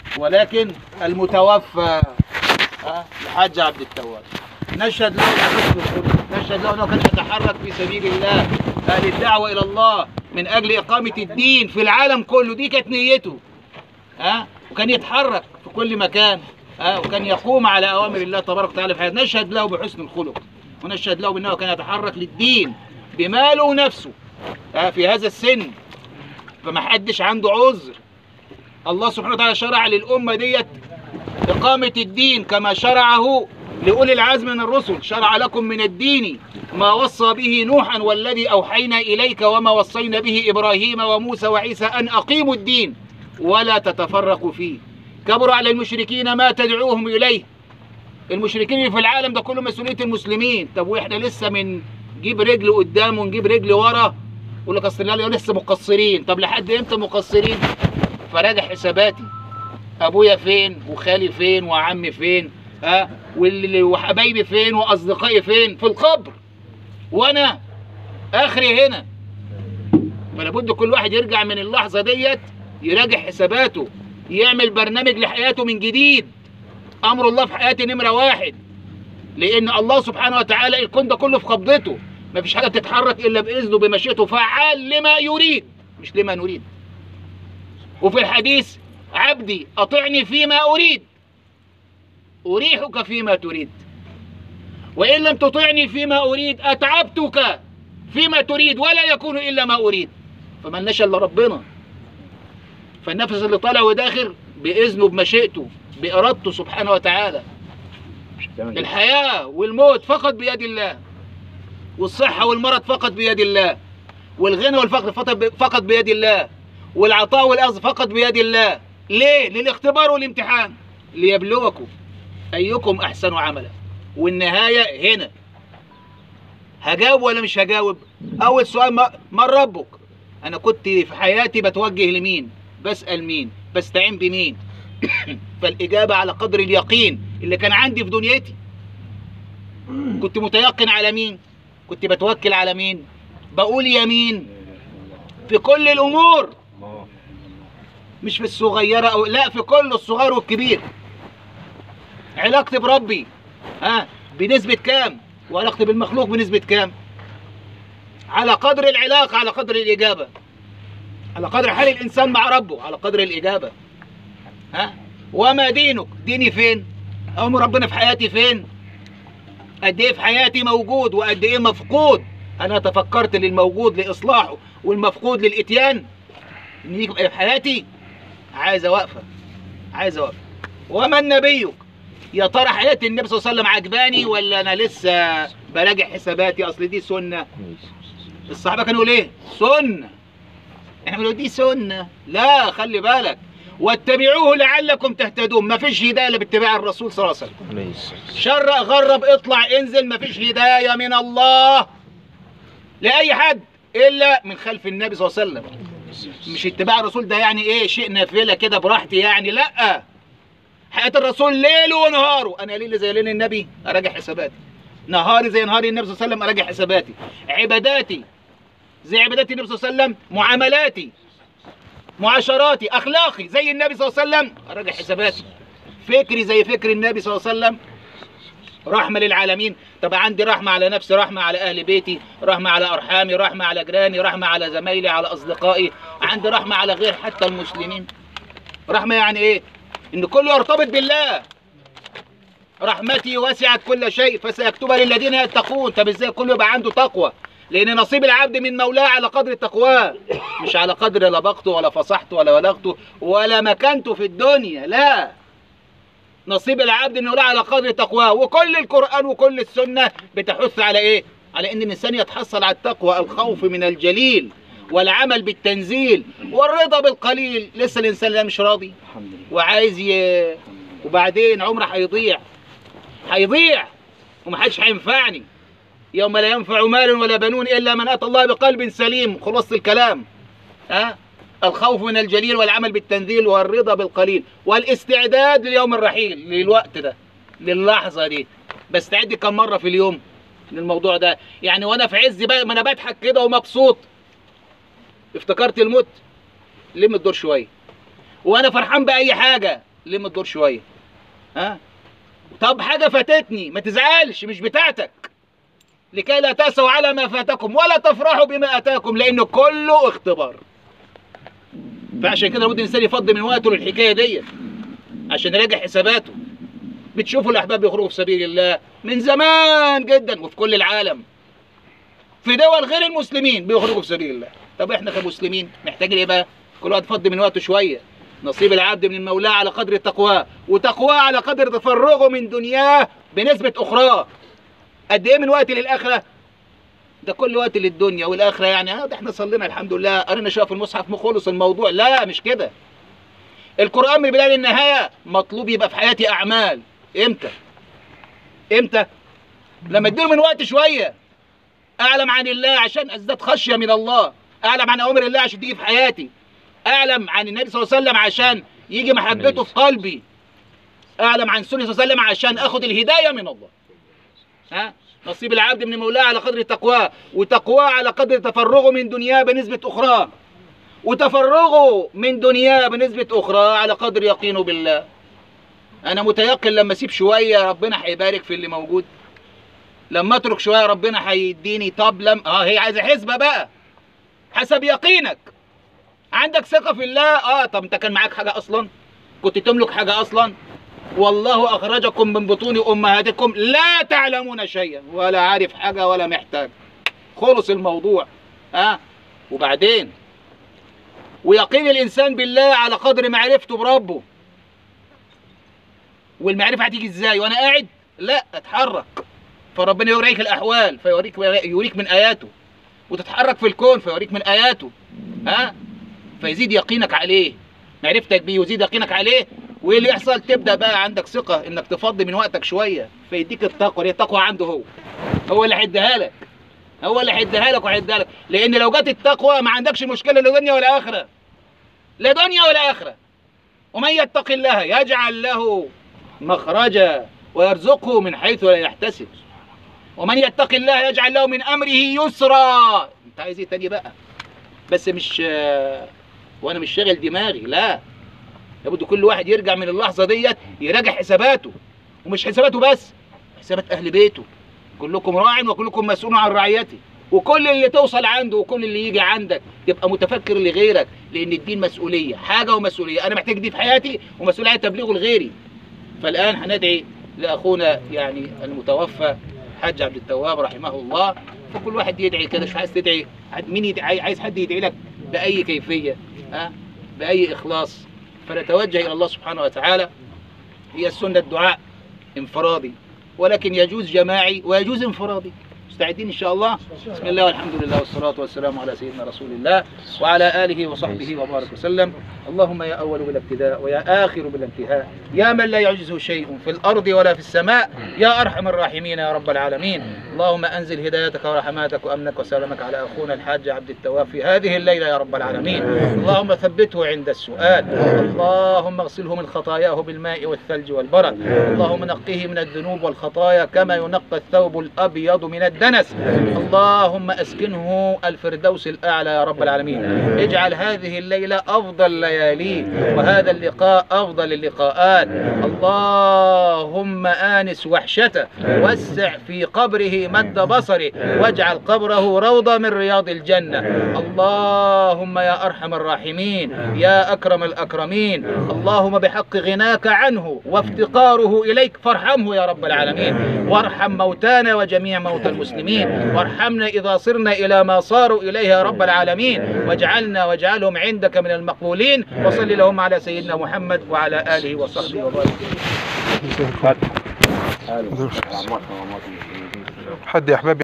ولكن المتوفى ها الحاج عبد التواب نشهد له بحسن الخلق نشهد له انه كان يتحرك في سبيل الله اهل الدعوه الى الله من اجل اقامه الدين في العالم كله دي كانت نيته ها وكان يتحرك في كل مكان ها وكان يقوم على اوامر الله تبارك وتعالى في حياته نشهد له بحسن الخلق ونشهد له بانه كان يتحرك للدين بماله ونفسه ها في هذا السن فما حدش عنده عذر الله سبحانه وتعالى شرع للامه ديت إقامة الدين كما شرعه لأولي العزم من الرسل شرع لكم من الدين ما وصى به نوحا والذي أوحينا إليك وما وصينا به إبراهيم وموسى وعيسى أن أقيموا الدين ولا تتفرقوا فيه كبر على المشركين ما تدعوهم إليه المشركين اللي في العالم ده كله مسؤولية المسلمين طب وإحنا لسه من نجيب رجل قدام ونجيب رجل ورا يقول لك أصل لا لسه مقصرين طب لحد إمتى مقصرين فراجع حساباتي ابويا فين وخالي فين وعمي فين ها واللي- وحبايبي فين واصدقائي فين في القبر وانا اخري هنا فلا بد كل واحد يرجع من اللحظه ديت يراجع حساباته يعمل برنامج لحياته من جديد امر الله في حياتي نمره واحد لان الله سبحانه وتعالى الكون ده كله في قبضته مفيش حاجه بتتحرك الا باذنه بمشيئته فعال لما يريد مش لما نريد وفي الحديث عبدي أطعني فيما أريد أريحك فيما تريد وإن لم تطعني فيما أريد أتعبتك فيما تريد ولا يكون إلا ما أريد فمن نشأ إلا ربنا فالنفس اللي طالع وداخل بإذنه بمشيئته بإرادته سبحانه وتعالى الحياة والموت فقط بيد الله والصحة والمرض فقط بيد الله والغنى والفقر فقط- فقط بيد الله والعطاء والأخذ فقط بيد الله ليه؟ للاختبار والامتحان ليبلوكم أيكم أحسن عملا والنهاية هنا هجاوب ولا مش هجاوب أول سؤال ما- من ربك أنا كنت في حياتي بتوجه لمين بسأل مين بستعين بمين فالإجابة على قدر اليقين اللي كان عندي في دنيتي كنت متيقن على مين كنت بتوكل على مين بقول يمين في كل الأمور مش في الصغيرة أو لا في كل الصغير والكبير علاقتي بربي ها بنسبة كام وعلاقتي بالمخلوق بنسبة كام على قدر العلاقة على قدر الإجابة على قدر حال الإنسان مع ربه على قدر الإجابة ها وما دينك ديني فين أمر ربنا في حياتي فين قد إيه في حياتي موجود وقد إيه مفقود أنا تفكرت للموجود لإصلاحه والمفقود للإتيان إن يبقى في حياتي عايزة واقفة عايزة واقفة ومن نبيك يا ترى حياة النبي صلى الله عليه وسلم عجباني ولا أنا لسه براجع حساباتي أصل دي سنة الصحابة كانوا يقولوا إيه سنة احنا بنقول دي سنة لا خلي بالك واتبعوه لعلكم تهتدون ما فيش هداية إلا باتباع الرسول صلى الله عليه وسلم شرق غرب اطلع انزل ما فيش هداية من الله لأي حد إلا من خلف النبي صلى الله عليه وسلم مش اتباع الرسول ده يعني ايه شيء نافله كده براحتي يعني لا حياه الرسول ليله ونهاره انا ليلي زي ليل النبي اراجع حساباتي نهاري زي نهار النبي صلى الله عليه وسلم اراجع حساباتي عباداتي زي عبادات النبي صلى الله عليه وسلم معاملاتي معاشراتي اخلاقي زي النبي صلى الله عليه وسلم اراجع حساباتي فكري زي فكر النبي صلى الله عليه وسلم رحمة للعالمين طب عندي رحمة على نفسي رحمة على أهل بيتي رحمة على أرحامي رحمة على جيراني رحمة على زمايلي على أصدقائي عندي رحمة على غير حتى المسلمين رحمة يعني إيه إن كله يرتبط بالله رحمتي وسعت كل شيء فسيكتبها للذين يتقون طب إزاي كله يبقى عنده تقوى لأن نصيب العبد من مولاه على قدر تقواه مش على قدر لبقته ولا فصحته ولا بلغته ولا مكانته في الدنيا لا نصيب العبد انه لا على قدر تقواه وكل القران وكل السنه بتحث على ايه على ان الانسان يتحصل على التقوى الخوف من الجليل والعمل بالتنزيل والرضا بالقليل لسه الانسان لا مش راضي وعايز ي... وبعدين عمره هيضيع هيضيع ومحدش هينفعني يوم لا ينفع مال ولا بنون الا من اتى الله بقلب سليم خلاص الكلام ها الخوف من الجليل والعمل بالتنزيل والرضا بالقليل والاستعداد ليوم الرحيل للوقت ده للحظة دي بستعد كم مرة في اليوم للموضوع ده يعني وانا في عز بقى ما انا بضحك كده ومبسوط افتكرت الموت لم الدور شوية وانا فرحان بأي حاجة لم الدور شويه ها طب حاجه فاتتني ما تزعلش مش بتاعتك لكي لا تأسوا على ما فاتكم ولا تفرحوا بما اتاكم لانه كله اختبار فعشان كده لابد الانسان يفضي من وقته للحكايه ديت عشان يراجع حساباته بتشوفوا الاحباب بيخرجوا في سبيل الله من زمان جدا وفي كل العالم في دول غير المسلمين بيخرجوا في سبيل الله طب احنا كمسلمين محتاجين ايه بقى كل واحد يفضي من وقته شويه نصيب العبد من المولى على قدر تقواه وتقواه على قدر تفرغه من دنياه بنسبه اخراه قد ايه من وقت للاخره ده كل وقت للدنيا والاخره يعني اه ده احنا صلينا الحمد لله قرينا شويه في المصحف مخلص الموضوع لا مش كده القران من البدايه للنهايه مطلوب يبقى في حياتي اعمال امتى امتى لما اديله من وقت شويه اعلم عن الله عشان ازداد خشيه من الله اعلم عن اوامر الله عشان تيجي في حياتي اعلم عن النبي صلى الله عليه وسلم عشان يجي محبته في قلبي اعلم عن سنه صلى الله عليه وسلم عشان اخد الهدايه من الله ها نصيب العبد من مولاه على قدر تقواه وتقواه على قدر تفرغه من دنياه بنسبه اخرى وتفرغه من دنياه بنسبه اخرى على قدر يقينه بالله انا متيقن لما اسيب شويه ربنا هيبارك في اللي موجود لما اترك شويه ربنا هيديني طب لم اه هي عايزه حسبه بقى حسب يقينك عندك ثقه في الله اه طب انت كان معاك حاجه اصلا كنت تملك حاجه اصلا والله اخرجكم من بطون امهاتكم لا تعلمون شيئا ولا عارف حاجه ولا محتاج خلص الموضوع ها آه. وبعدين ويقين الانسان بالله على قدر معرفته بربه والمعرفه هتيجي ازاي وانا قاعد لا اتحرك فربنا يوريك الاحوال فيوريك يوريك من اياته وتتحرك في الكون فيوريك من اياته ها فيزيد يقينك عليه معرفتك بيه ويزيد يقينك عليه وايه اللي يحصل تبدا بقى عندك ثقه انك تفضي من وقتك شويه فيديك التقوى هي التقوى عنده هو هو اللي هيديها لك هو اللي هيديها لك وهيديها لك لان لو جت التقوى ما عندكش مشكله لا دنيا ولا اخره لا دنيا ولا اخره ومن يتق الله يجعل له مخرجا ويرزقه من حيث لا يحتسب ومن يتق الله يجعل له من امره يسرا انت عايز ايه تاني بقى بس مش وانا مش شاغل دماغي لا لابد كل واحد يرجع من اللحظه ديت يراجع حساباته ومش حساباته بس حسابات اهل بيته كلكم راع وكلكم مسؤول عن رعيته وكل اللي توصل عنده وكل اللي يجي عندك تبقى متفكر لغيرك لان الدين مسؤوليه حاجه ومسؤوليه انا محتاج دي في حياتي ومسؤوليه تبليغه لغيري فالان هندعي لاخونا يعني المتوفى حاج عبد التواب رحمه الله فكل واحد يدعي كده مش عايز تدعي مين يدعي عايز حد يدعي لك باي كيفيه ها أه؟ باي اخلاص فنتوجه الى الله سبحانه وتعالى هي السنه الدعاء انفرادي ولكن يجوز جماعي ويجوز انفرادي مستعدين ان شاء الله بسم الله والحمد لله والصلاه والسلام على سيدنا رسول الله وعلى اله وصحبه وبارك وسلم اللهم يا اول بالابتداء ويا اخر بالانتهاء يا من لا يعجزه شيء في الارض ولا في السماء يا ارحم الراحمين يا رب العالمين اللهم انزل هدايتك ورحماتك وامنك وسلامك على اخونا الحاج عبد التواب في هذه الليله يا رب العالمين اللهم ثبته عند السؤال اللهم اغسله من خطاياه بالماء والثلج والبرد اللهم نقيه من الذنوب والخطايا كما ينقى الثوب الابيض من الدنس اللهم اسكنه الفردوس الاعلى يا رب العالمين اجعل هذه الليله افضل لياليك وهذا اللقاء افضل اللقاءات اللهم انس وحشته وسع في قبره مد بصره واجعل قبره روضه من رياض الجنه اللهم يا ارحم الراحمين يا اكرم الاكرمين اللهم بحق غناك عنه وافتقاره اليك فارحمه يا رب العالمين وارحم موتانا وجميع موتى المسلمين وارحمنا اذا صرنا الى ما صاروا اليه يا رب العالمين واجعلنا واجعلهم عندك من المقبولين وصل اللهم على سيدنا محمد وعلى اله وصحبه وبارك حد يا احبابي